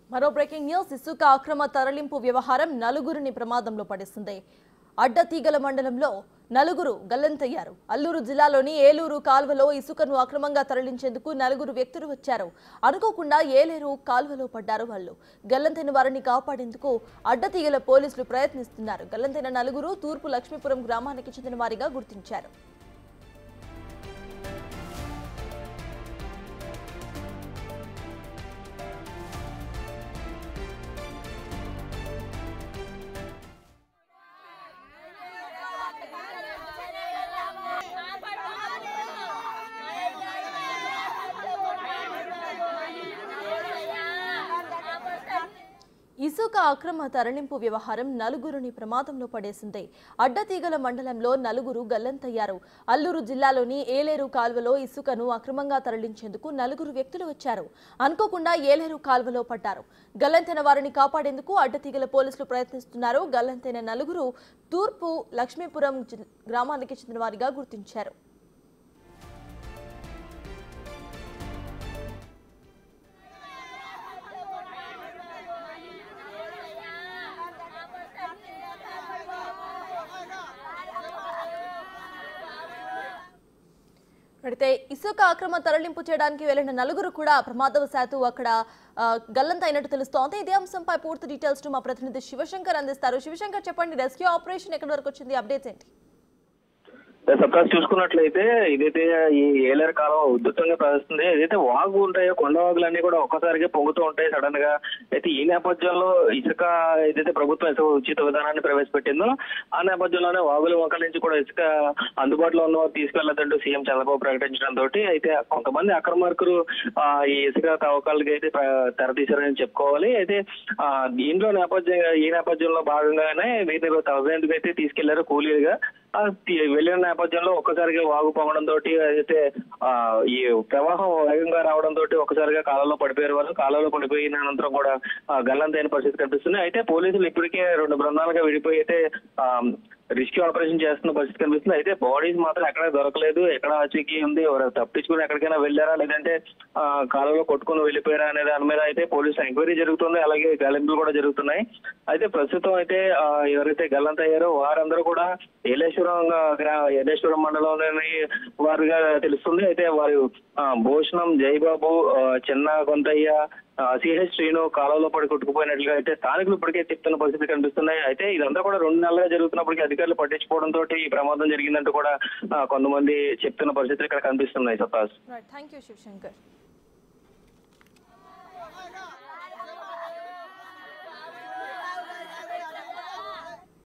మరో breaking news ఇసుక అక్రమ తరలింపు వ్యవహారం నలుగురిని ప్రమాదంలో పడేసింది అడ్డతీగల మండలంలో నలుగురు గల్లంతయ్యారు అల్లూరు జిల్లాలోని ఏలూరు కాల్వలో ఇసుకను అక్రమంగా తరలించేందుకు నలుగురు వ్యక్తులు వచ్చారు అనుకోకుండా ఏలేరు కాల్వలో పడ్డారు వాళ్ళు గల్లంతైన వారిని కాపాడేందుకు అడ్డతీగల పోలీసులు ప్రయత్నిస్తున్నారు గల్లంతైన నలుగురు తూర్పు లక్ష్మీపురం గ్రామానికి చెందిన వారిగా గుర్తించారు ఇసుక అక్రమ తరలింపు వ్యవహారం నలుగురిని ప్రమాదంలో పడేసింది అడ్డతీగల మండలంలో నలుగురు గల్లంతయ్యారు అల్లూరు జిల్లాలోని ఏలేరు కాల్వలో ఇసుకను అక్రమంగా తరలించేందుకు నలుగురు వ్యక్తులు వచ్చారు అనుకోకుండా ఏలేరు కాల్వలో పడ్డారు గల్లంతైన వారిని కాపాడేందుకు అడ్డతీగల పోలీసులు ప్రయత్నిస్తున్నారు గల్లంతైన నలుగురు తూర్పు లక్ష్మీపురం జి- గ్రామానికి చెందిన వారిగా గుర్తించారు అయితే ఇసుక అక్రమ తరలింపు చేయడానికి వెళ్లిన నలుగురు కూడా ప్రమాదవశాత్తు అక్కడ ఆ, గల్లంత అయినట్టు తెలుస్తోంది ఇదే అంశంపై పూర్తి డీటెయిల్స్ ను మా ప్రతినిధి శివశంకర్ అందిస్తారు శివశంకర్ చెప్పండి రెస్క్యూ ఆపరేషన్ ఎక్కడి వరకు వచ్చింది అప్డేట్స్ ఏంటి సబ్కాస్ చూసుకున్నట్లయితే ఇదైతే ఈ ఏలేరు కాలం ఉధృతంగా ప్రవహిస్తుంది ఏదైతే వాగు ఉంటాయో కొండ వాగులన్నీ కూడా ఒక్కసారిగా పొంగుతూ ఉంటాయి సడన్ గా అయితే ఈ నేపథ్యంలో ఇసుక ఏదైతే ప్రభుత్వం ఇసుక ఉచిత విధానాన్ని ప్రవేశపెట్టిందో ఆ నేపథ్యంలోనే వాగుల మొక్కల నుంచి కూడా ఇసుక అందుబాటులో ఉన్న వారు తీసుకెళ్లదంటూ సీఎం చంద్రబాబు ప్రకటించడంతో అయితే కొంతమంది అక్రమార్కులు ఆ, ఈ ఇసుక తవ్వకాలకి అయితే ప్ర- తెరతీశారని చెప్పుకోవాలి అయితే ఆ, దీంట్లో నేపథ్యం ఈ నేపథ్యంలో భాగంగానే వీరిని తవ్వేందుకు అయితే తీసుకెళ్లారు కూలీలుగా ఆ, తి- వెళ్ళిన నేపథ్యంలో ఒక్కసారిగా వాగు పొంగడం తోటి అయితే ఆ ఈ ప్రవాహం వేగంగా రావడం తోటి ఒక్కసారిగా కాలంలో పడిపోయారు వాళ్ళు కాలంలో పడిపోయిన అనంతరం కూడా ఆ, గల్లంతైన పరిస్థితి కనిపిస్తుంది అయితే పోలీసులు ఇప్పటికే రెండు బృందాలుగా విడిపోయి అయితే ఆ రెస్క్యూ ఆపరేషన్ చేస్తున్న పరిస్థితి కనిపిస్తుంది అయితే బాడీస్ మాత్రం ఎక్కడ దొరకలేదు ఎక్కడ ఆచూకీ ఉంది ఎవరు తప్పించుకుని ఎక్కడికైనా వెళ్ళారా లేదంటే ఆ కాలంలో కొట్టుకుని వెళ్ళిపోయారా అనే దాని మీద అయితే పోలీసు ఎంక్వైరీ జరుగుతుంది అలాగే గాలింపులు కూడా జరుగుతున్నాయి అయితే ప్రస్తుతం అయితే ఆ, ఎవరైతే గల్లంత అయ్యారో వారందరూ కూడా ఏలేశ్వరం గ్రా ఏలేశ్వరం మండలంలోని వారుగా తెలుస్తుంది అయితే వారు ఆ, భూషణం జయబాబు ఆ, చిన్న కొంతయ్య సిహెచ్ శ్రీను కాలంలో పడి కొట్టుకుపోయినట్లుగా అయితే స్థానికులు ఇప్పటికే చెప్తున్న పరిస్థితి కనిపిస్తున్నాయి అయితే ఇదంతా కూడా రెండు నెలలుగా జరుగుతున్నప్పటికీ అధికారులు పట్టించుకోవడంతో ఈ ప్రమాదం జరిగిందంటూ కూడా ఆ, కొంతమంది చెప్తున్న పరిస్థితులు ఇక్కడ కనిపిస్తున్నాయి సత్తాస్ థ్యాంక్ యూ శివశంకర్